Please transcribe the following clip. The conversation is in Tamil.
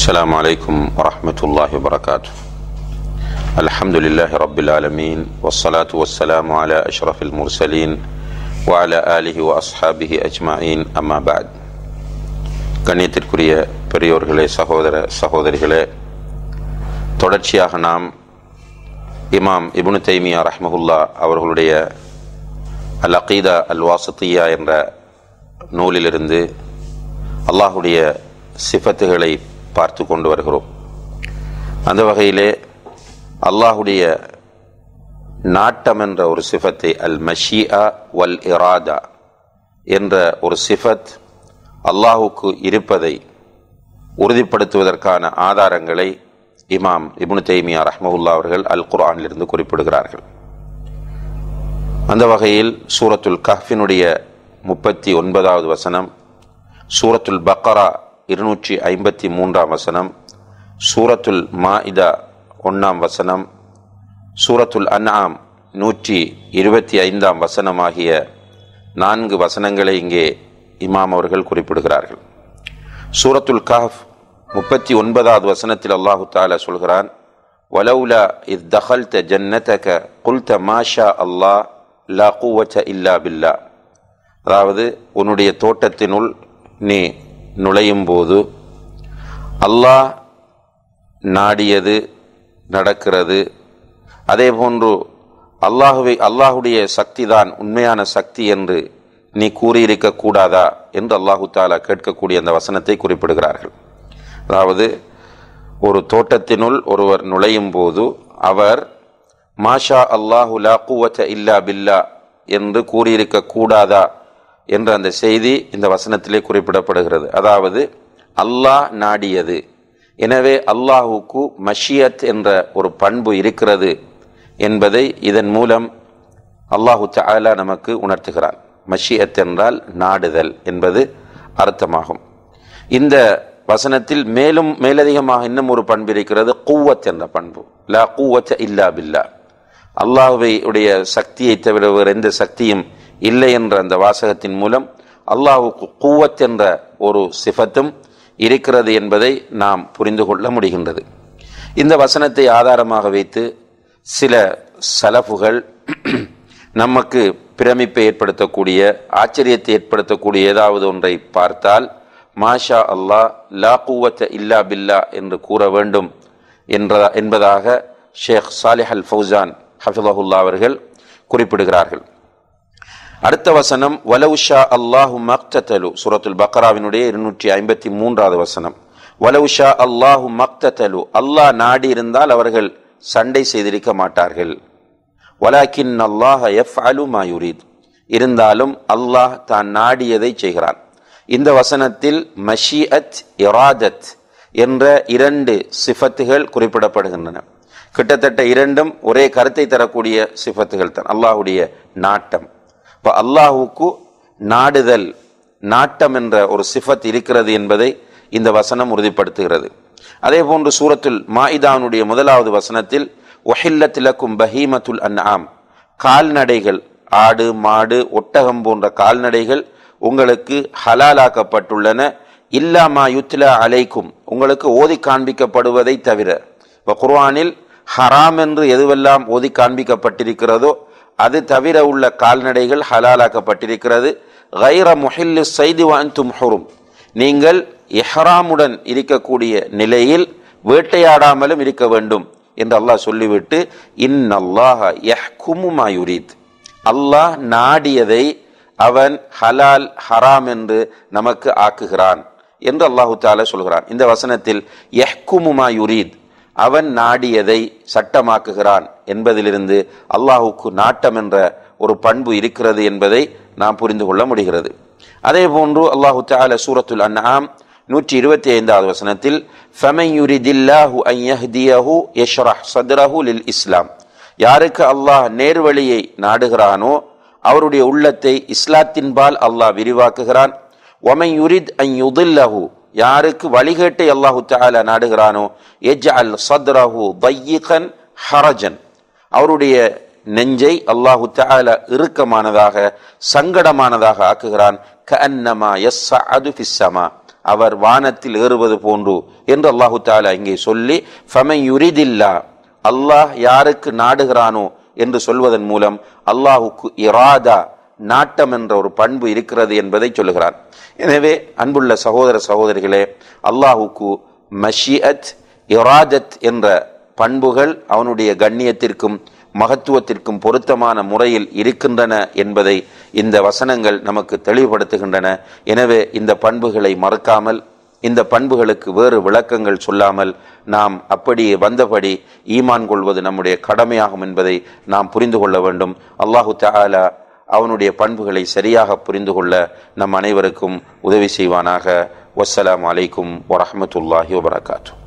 السلام عليكم ورحمة الله وبركاته الحمد لله رب العالمين والصلاة والسلام على أشرف المرسلين وعلى آله وأصحابه أجمعين أما بعد கண்ணியத்திற்குரிய பெரியோர்களே சகோதர சகோதரிகளே தொடர்ச்சியாக நாம் இமாம் இப்னு தைமியா ரஹ்மஹுல்லா அவர்களுடைய அல் அகீதா அல் வாசத்தியா என்ற நூலிலிருந்து அல்லாஹுடைய சிஃபத்துகளை பார்த்து கொண்டு வருகிறோம் அந்த வகையிலே அல்லாஹுடைய நாட்டம் என்ற ஒரு சிஃபத்தை அல் மஷியா வல் இராதா என்ற ஒரு சிஃபத் அல்லாஹுக்கு இருப்பதை உறுதிப்படுத்துவதற்கான ஆதாரங்களை இமாம் இப்னு தைமியா ரஹ்மவுல்லா அவர்கள் அல் குர்ஆனிலிருந்து குறிப்பிடுகிறார்கள் அந்த வகையில் சூரத்துல் கஹ்ஃபினுடைய முப்பத்தி ஒன்பதாவது வசனம் சூரத்துல் பக்கரா இருநூற்றி ஐம்பத்தி மூன்றாம் வசனம் சூரத்துல் மாஇதா ஒன்றாம் வசனம் சூரத்துல் அன்ஆம் நூற்றி இருபத்தி ஐந்தாம் வசனமாகிய நான்கு வசனங்களை இங்கே இமாம் அவர்கள் குறிப்பிடுகிறார்கள் சூரத்துல் கஹப் முப்பத்தி ஒன்பதாவது வசனத்தில் அல்லாஹு தாலா சொல்கிறான் வலவுலா இத் தஹல்த ஜன்னதக குல்த மாஷா அல்லாஹ் லா கூவச்ச இல்லா பில்லா அதாவது உன்னுடைய தோட்டத்தினுள் நீ நுழையும் போது அல்லாஹ் நாடியது நடக்கிறது அதே போன்று அல்லாஹுவை அல்லாஹுடைய சக்தி தான் உண்மையான சக்தி என்று நீ கூறியிருக்க கூடாதா என்று அல்லாஹு தாலா கேட்கக்கூடிய அந்த வசனத்தை குறிப்பிடுகிறார்கள் அதாவது ஒரு தோட்டத்தினுள் ஒருவர் நுழையும் போது அவர் மாஷா அல்லாஹு லா குவச்ச இல்லா பில்லா என்று கூறியிருக்க கூடாதா என்ற அந்த செய்தி இந்த வசனத்திலே குறிப்பிடப்படுகிறது அதாவது அல்லாஹ் நாடியது எனவே அல்லாஹுக்கு மஷியத் என்ற ஒரு பண்பு இருக்கிறது என்பதை இதன் மூலம் அல்லாஹு தாலா நமக்கு உணர்த்துகிறான் மஷியத் என்றால் நாடுதல் என்பது அர்த்தமாகும் இந்த வசனத்தில் மேலும் மேலதிகமாக இன்னும் ஒரு பண்பு இருக்கிறது கூவத் என்ற பண்பு லா கூவச்ச இல்லா பில்லா அல்லாஹுவை உடைய சக்தியை தவிர வேறு எந்த சக்தியும் இல்லை என்ற அந்த வாசகத்தின் மூலம் அல்லாஹுக்கு கூவத் என்ற ஒரு சிஃபத்தும் இருக்கிறது என்பதை நாம் புரிந்து கொள்ள முடிகின்றது இந்த வசனத்தை ஆதாரமாக வைத்து சில சலஃபுகள் நமக்கு பிரமிப்பை ஏற்படுத்தக்கூடிய ஆச்சரியத்தை ஏற்படுத்தக்கூடிய ஏதாவது ஒன்றை பார்த்தால் மாஷா அல்லாஹ் லா கூவத்த இல்லா பில்லா என்று கூற வேண்டும் என்ற என்பதாக ஷேக் சாலிஹ் அல் ஃபௌசான் ஹஃபிலஹுல்லா அவர்கள் குறிப்பிடுகிறார்கள் அடுத்த வசனம் வலவுஷா அல்லாஹு மக்தலு சுரத்துல் பக்ராவினுடைய இருநூற்றி ஐம்பத்தி மூன்றாவது வசனம் வலவுஷா அல்லாஹு மக்தலு அல்லாஹ் நாடி இருந்தால் அவர்கள் சண்டை செய்திருக்க மாட்டார்கள் வலாக்கின் அல்லாஹ் எஃப் அலு மாயுரீத் இருந்தாலும் அல்லாஹ் தான் நாடியதை செய்கிறான் இந்த வசனத்தில் மஷிஅத் இராதத் என்ற இரண்டு சிஃபத்துகள் குறிப்பிடப்படுகின்றன கிட்டத்தட்ட இரண்டும் ஒரே கருத்தை தரக்கூடிய சிஃபத்துகள் தான் அல்லாஹுடைய நாட்டம் இப்போ அல்லாஹுக்கு நாடுதல் நாட்டம் என்ற ஒரு சிஃபத் இருக்கிறது என்பதை இந்த வசனம் உறுதிப்படுத்துகிறது அதே போன்று சூரத்துல் மாயிதானுடைய முதலாவது வசனத்தில் ஒஹில்லத்திலக்கும் பஹீமத்துல் அன்ஆம் கால்நடைகள் ஆடு மாடு ஒட்டகம் போன்ற கால்நடைகள் உங்களுக்கு ஹலாலாக்கப்பட்டுள்ளன இல்லாமா யுத்லா அலைக்கும் உங்களுக்கு ஓதி காண்பிக்கப்படுவதை தவிர இப்போ குர்ஆனில் ஹராம் என்று எதுவெல்லாம் ஓதி காண்பிக்கப்பட்டிருக்கிறதோ அது தவிர உள்ள கால்நடைகள் ஹலாலாக்கப்பட்டிருக்கிறது கைர முஹில்லு சைது வாந்தும் ஹுரும் நீங்கள் எஹ்ராமுடன் இருக்கக்கூடிய நிலையில் வேட்டையாடாமலும் இருக்க வேண்டும் என்று அல்லாஹ் சொல்லிவிட்டு இன் அல்லாஹ யஹ்குமுமாயுரீத் அல்லாஹ் நாடியதை அவன் ஹலால் ஹராம் என்று நமக்கு ஆக்குகிறான் என்று அல்லாஹு தாலா சொல்கிறான் இந்த வசனத்தில் யஹ்குமுமா யுரீத் அவன் நாடியதை சட்டமாக்குகிறான் என்பதிலிருந்து அல்லாஹுக்கு நாட்டம் என்ற ஒரு பண்பு இருக்கிறது என்பதை நாம் புரிந்து கொள்ள முடிகிறது அதே போன்று அல்லாஹு தால சூரத்துல் அன்ஆம் நூற்றி இருபத்தி ஐந்தாவது வசனத்தில் ஃபமையுரிதில்லாஹு ஐயஹ்தியஹு யஷ்ரஹ் சத்ரஹு லில் இஸ்லாம் யாருக்கு அல்லாஹ் நேர்வழியை நாடுகிறானோ அவருடைய உள்ளத்தை இஸ்லாத்தின்பால் அல்லாஹ் விரிவாக்குகிறான் ஒமை யுரித் ஐயுதில்லஹு யாருக்கு வழிகேட்டை அல்லாஹு தாலா நாடுகிறானோ எஜ் அல் சத்ரஹு பையிகன் ஹரஜன் அவருடைய நெஞ்சை அல்லாஹு தாலா இறுக்கமானதாக சங்கடமானதாக ஆக்குகிறான் கஅன்னமா எஸ் அது ஃபிஸ்ஸமா அவர் வானத்தில் ஏறுவது போன்று என்று அல்லாஹு தாலா இங்கே சொல்லி ஃபமை யுரிதில்லா அல்லாஹ் யாருக்கு நாடுகிறானோ என்று சொல்வதன் மூலம் அல்லாஹுக்கு இராதா நாட்டம் என்ற ஒரு பண்பு இருக்கிறது என்பதை சொல்லுகிறார் எனவே அன்புள்ள சகோதர சகோதரிகளே அல்லாஹுக்கு மஷியத் இராதத் என்ற பண்புகள் அவனுடைய கண்ணியத்திற்கும் மகத்துவத்திற்கும் பொருத்தமான முறையில் இருக்கின்றன என்பதை இந்த வசனங்கள் நமக்கு தெளிவுபடுத்துகின்றன எனவே இந்த பண்புகளை மறக்காமல் இந்த பண்புகளுக்கு வேறு விளக்கங்கள் சொல்லாமல் நாம் அப்படியே வந்தபடி ஈமான் கொள்வது நம்முடைய கடமையாகும் என்பதை நாம் புரிந்து கொள்ள வேண்டும் அல்லாஹு தஆலா அவனுடைய பண்புகளை சரியாக புரிந்து கொள்ள நம் அனைவருக்கும் உதவி செய்வானாக வஸ்ஸலாமு அலைக்கும் வரஹ்மத்துல்லாஹி வபரகாத்து